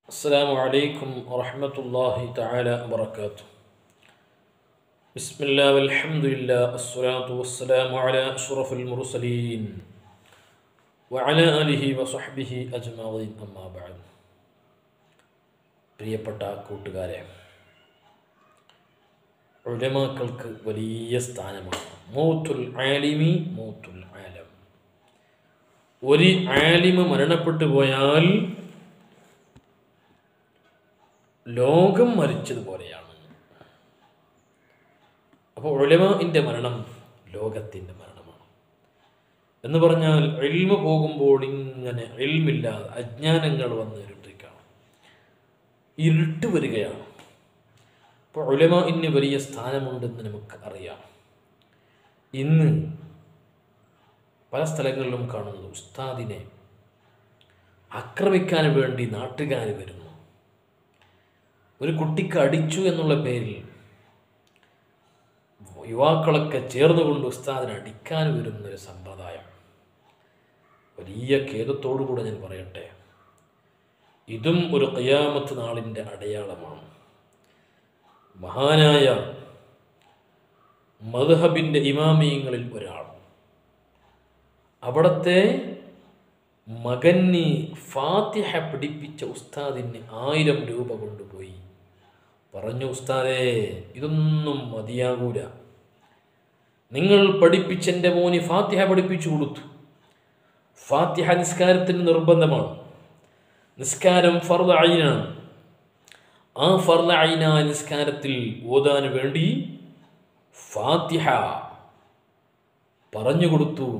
السلام عليكم ورحمة الله تعالى وبركاته بسم الله والحمد لله الصلاة والسلام على أشرف المرسلين وعلى آله وصحبه أجمعين أما بعد പ്രിയപ്പെട്ട കൂട്ടുകാരെ ഉലമാക്കൾക്ക് വലിയ സ്ഥാനമാണ് മൂത്തുൽ ആലിമി മൂത്തുൽ ആലം ഒരു ആലിമ് മരണപ്പെട്ടു പോയാൽ ലോകം മരിച്ചതുപോലെയാണ് അപ്പോൾ ഉലമാൻ്റെ മരണം ലോകത്തിൻ്റെ മരണമാണ് എന്ന് പറഞ്ഞാൽ എൽമ പോകുമ്പോൾ ഇങ്ങനെ എൽമില്ലാതെ അജ്ഞാനങ്ങൾ വന്ന് ഇരുട്ടിക്കാണ് ഇരുട്ട് വരികയാണ് അപ്പോൾ ഉലമ ഇന്ന് വലിയ സ്ഥാനമുണ്ടെന്ന് നമുക്ക് അറിയാം ഇന്ന് പല സ്ഥലങ്ങളിലും കാണുന്നത് ഉസ്താദിനെ ആക്രമിക്കാൻ വേണ്ടി നാട്ടുകാർ വരുന്നു ഒരു കുട്ടിക്ക് അടിച്ചു എന്നുള്ള പേരിൽ യുവാക്കളൊക്കെ ചേർന്നുകൊണ്ട് ഉസ്താദിനെ അടിക്കാൻ വരുന്ന ഒരു സമ്പ്രദായം വലിയ ഖേദത്തോടുകൂടെ ഞാൻ പറയട്ടെ ഇതും ഒരു കയ്യാമത്ത് നാളിൻ്റെ അടയാളമാണ് മഹാനായ മദ്ഹബിൻ്റെ ഇമാമിയങ്ങളിൽ ഒരാൾ അവിടത്തെ മകന് ഫാത്തിഹ പിടിപ്പിച്ച ഉസ്താദിന് ആയിരം രൂപ കൊണ്ടുപോയി പറഞ്ഞു ഉസ്താദേ ഇതൊന്നും മതിയാകൂല നിങ്ങൾ പഠിപ്പിച്ചെൻ്റെ മോന് ഫാത്തിഹ പഠിപ്പിച്ചു കൊടുത്തു ഫാത്തിഹ നിസ്കാരത്തിന് നിർബന്ധമാണ് നിസ്കാരം ഫർദ ഐനാണ് ആ ഫർദ ഐന നിസ്കാരത്തിൽ ഓതാൻ വേണ്ടി ഫാത്തിഹ പറഞ്ഞു കൊടുത്തു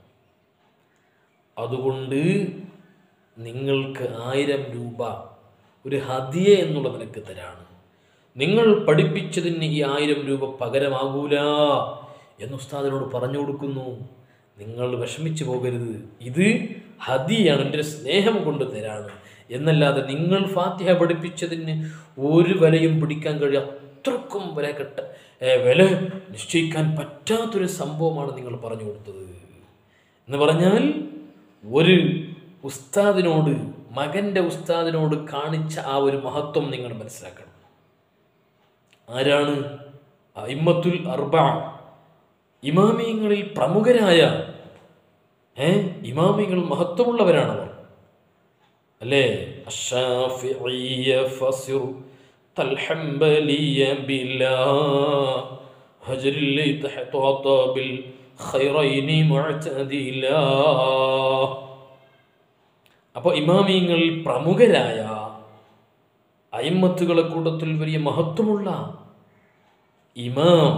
അതുകൊണ്ട് നിങ്ങൾക്ക് ആയിരം രൂപ ഒരു ഹദിയ എന്നുള്ള നിലക്ക് തരാണ് നിങ്ങൾ പഠിപ്പിച്ചതിന് ഈ ആയിരം രൂപ പകരമാകൂല എന്ന് ഉസ്താദിനോട് പറഞ്ഞു കൊടുക്കുന്നു നിങ്ങൾ വിഷമിച്ചു പോകരുത് ഇത് ഹദിയാണ് എൻ്റെ സ്നേഹം കൊണ്ട് തരാണ് എന്നല്ലാതെ നിങ്ങൾ ഫാത്തിഹ പഠിപ്പിച്ചതിന് ഒരു വിലയും പിടിക്കാൻ കഴിയാ അത്രക്കും വില കെട്ട വില നിശ്ചയിക്കാൻ പറ്റാത്തൊരു സംഭവമാണ് നിങ്ങൾ പറഞ്ഞു കൊടുത്തത് എന്ന് പറഞ്ഞാൽ ഒരു ഉസ്താദിനോട് മകൻ്റെ ഉസ്താദിനോട് കാണിച്ച ആ ഒരു മഹത്വം നിങ്ങൾ മനസ്സിലാക്കണം ആരാണ് ഇമ്മത്തുൽ അർബ ഇമാമിയങ്ങളിൽ പ്രമുഖരായ ഏ ഇമാമിയങ്ങൾ മഹത്വമുള്ളവരാണവർ അല്ലേ അഷാഫിഇയ ഫസിർ തൽഹംബലിയ ബിലാ ഹജറിൽ തഹ്താത ബിൽ ഖൈറൈനി മുഅ്തദിലാ അപ്പോൾ ഇമാമിയങ്ങളിൽ പ്രമുഖരായ അയിമത്തുകളെ കൂട്ടത്തിൽ വലിയ മഹത്വമുള്ള ഇമാം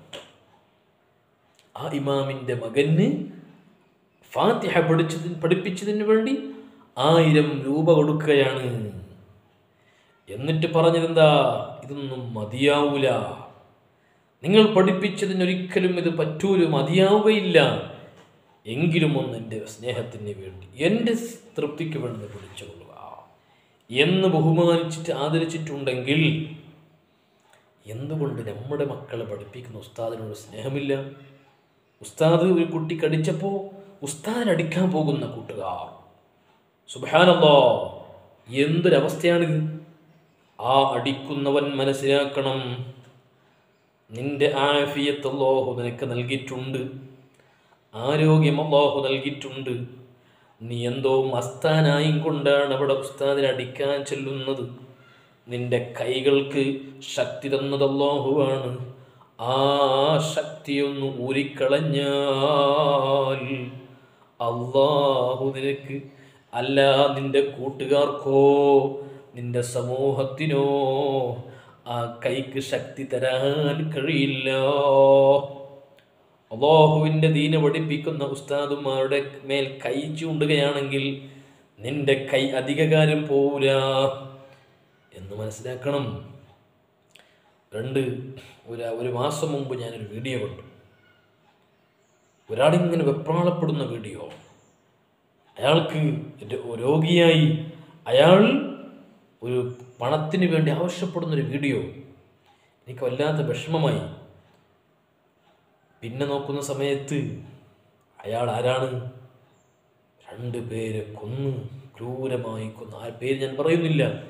ആ ഇമാമിൻ്റെ മകന് ഫാത്തിഹ പഠിച്ചതിന് പഠിപ്പിച്ചതിന് വേണ്ടി ആയിരം രൂപ കൊടുക്കുകയാണ് എന്നിട്ട് പറഞ്ഞതെന്താ ഇതൊന്നും മതിയാവൂല നിങ്ങൾ പഠിപ്പിച്ചതിനൊരിക്കലും ഇത് പറ്റൂല മതിയാവുകയില്ല എങ്കിലും ഒന്ന് എൻ്റെ സ്നേഹത്തിന് വേണ്ടി എൻ്റെ തൃപ്തിക്ക് വേണ്ടി പിടിച്ചുകൊള്ളുക എന്ന് ബഹുമാനിച്ചിട്ട് ആദരിച്ചിട്ടുണ്ടെങ്കിൽ എന്തുകൊണ്ട് നമ്മുടെ മക്കളെ പഠിപ്പിക്കുന്ന ഉസ്താദിനോട് സ്നേഹമില്ല ഉസ്താദ് ഒരു കുട്ടി കടിച്ചപ്പോൾ ഉസ്താദിനടിക്കാൻ പോകുന്ന കൂട്ടുകാർ സുബാനല്ലോ എന്തൊരവസ്ഥയാണിത് ആ അടിക്കുന്നവൻ മനസ്സിലാക്കണം നിന്റെ ആഫിയത്ത് അള്ളാഹു നിനക്ക് നൽകിയിട്ടുണ്ട് ആരോഗ്യം അള്ളാഹു നൽകിയിട്ടുണ്ട് നീ എന്തോ മസ്താനായും കൊണ്ടാണ് അവിടെ ഉസ്താദിനെ അടിക്കാൻ ചെല്ലുന്നത് നിന്റെ കൈകൾക്ക് ശക്തി തന്നത് അള്ളാഹുവാണ് ആ ശക്തിയൊന്ന് ഊരിക്കളഞ്ഞാൽ അള്ളാഹു നിനക്ക് അല്ല നിന്റെ കൂട്ടുകാർക്കോ നിന്റെ സമൂഹത്തിനോ ആ കൈക്ക് ശക്തി തരാൻ കഴിയില്ല അള്ളാഹുവിൻ്റെ ദീന പഠിപ്പിക്കുന്ന ഉസ്താദുമാരുടെ മേൽ കൈ ചൂണ്ടുകയാണെങ്കിൽ നിന്റെ കൈ അധികകാലം പോവില്ല എന്ന് മനസ്സിലാക്കണം രണ്ട് ഒരു ഒരു മാസം മുമ്പ് ഞാനൊരു വീഡിയോ കണ്ടു ഒരാളിങ്ങനെ വെപ്രാളപ്പെടുന്ന വീഡിയോ അയാൾക്ക് രോഗിയായി അയാൾ ഒരു പണത്തിന് വേണ്ടി ആവശ്യപ്പെടുന്നൊരു വീഡിയോ എനിക്ക് വല്ലാത്ത വിഷമമായി പിന്നെ നോക്കുന്ന സമയത്ത് അയാൾ ആരാണ് രണ്ട് പേരെ കൊന്ന് ക്രൂരമായി കൊന്ന ആ പേര് ഞാൻ പറയുന്നില്ല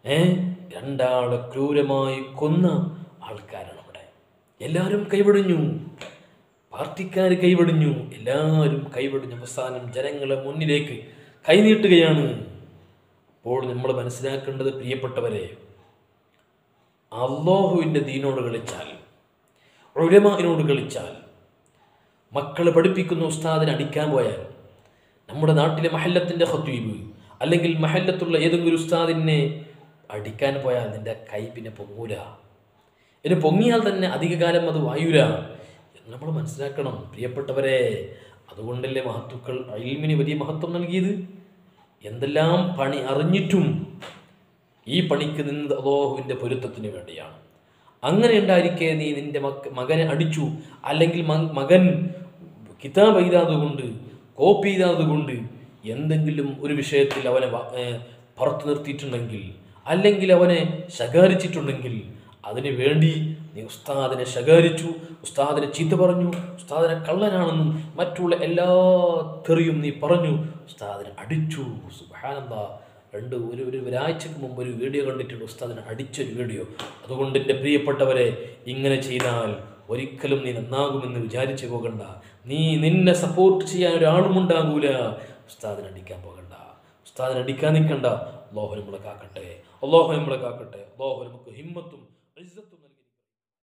ഏ രണ്ടാളെ ക്രൂരമായി കൊന്ന ആൾക്കാരാണ് അവിടെ എല്ലാവരും കൈവടിഞ്ഞു പാർട്ടിക്കാർ കൈവടിഞ്ഞു എല്ലാവരും കൈവടിഞ്ഞു അവസാനം ജനങ്ങളെ മുന്നിലേക്ക് കൈനീട്ടുകയാണ് അപ്പോൾ നമ്മൾ മനസ്സിലാക്കേണ്ടത് പ്രിയപ്പെട്ടവരെ അള്ളാഹുവിൻ്റെ ദീനോട് കളിച്ചാൽ ഉലമാനോട് കളിച്ചാൽ മക്കളെ പഠിപ്പിക്കുന്ന ഉസ്താദിനെ അടിക്കാൻ പോയാൽ നമ്മുടെ നാട്ടിലെ മഹല്ലത്തിൻ്റെ ഹത്തീബ് അല്ലെങ്കിൽ മഹല്ലത്തുള്ള ഏതെങ്കിലും ഉസ്താദിനെ അടിക്കാൻ പോയാൽ നിന്റെ കൈ പിന്നെ പൊങ്ങൂല ഇനി പൊങ്ങിയാൽ തന്നെ അധികകാലം അത് വായൂല എന്ന് നമ്മൾ മനസ്സിലാക്കണം പ്രിയപ്പെട്ടവരെ അതുകൊണ്ടല്ലേ മഹത്തുക്കൾ അയിൽമിന് വലിയ മഹത്വം നൽകിയത് എന്തെല്ലാം പണി അറിഞ്ഞിട്ടും ഈ പണിക്ക് നിന്നത് അള്ളാഹുവിൻ്റെ പൊരുത്തത്തിന് വേണ്ടിയാണ് അങ്ങനെ ഉണ്ടായിരിക്കെ നീ നിന്റെ മക്ക മകനെ അടിച്ചു അല്ലെങ്കിൽ മ- മകൻ കിതാബ് എഴുതാതെ കൊണ്ട് കോപ്പി എഴുതാതെ കൊണ്ട് എന്തെങ്കിലും ഒരു വിഷയത്തിൽ അവനെ വ- ഏ, പുറത്തു നിർത്തിയിട്ടുണ്ടെങ്കിൽ അല്ലെങ്കിൽ അവനെ ശകാരിച്ചിട്ടുണ്ടെങ്കിൽ അതിനു വേണ്ടി നീ ഉസ്താദിനെ ശകാരിച്ചു ഉസ്താദിനെ ചീത്ത പറഞ്ഞു ഉസ്താദിനെ കള്ളനാണെന്നും മറ്റുള്ള എല്ലാ തെറിയും നീ പറഞ്ഞു ഉസ്താദിനെ അടിച്ചു സുബാനന്ദ രണ്ട് ഒരു ഒരു ഒരാഴ്ചക്ക് മുമ്പ് ഒരു വീഡിയോ കണ്ടിട്ടുണ്ട് ഉസ്താദിനെ അടിച്ചൊരു വീഡിയോ അതുകൊണ്ട് എൻ്റെ പ്രിയപ്പെട്ടവരെ ഇങ്ങനെ ചെയ്താൽ ഒരിക്കലും നീ നന്നാകുമെന്ന് വിചാരിച്ചു പോകണ്ട നീ നിന്നെ സപ്പോർട്ട് ചെയ്യാൻ ഒരാളും ഉണ്ടാകൂല ഉസ്താദിനെ അടിക്കാൻ പോകണ്ട ഉസ്താദിനെ അടിക്കാൻ നിൽക്കണ്ട അള്ളാഹു നമ്മളെ കാക്കട്ടെ അള്ളാഹു നമ്മളെ കാക്കട്ടെ അള്ളാഹു നമുക്ക് ഹിമ്മത്തും ഇസ്സത്തും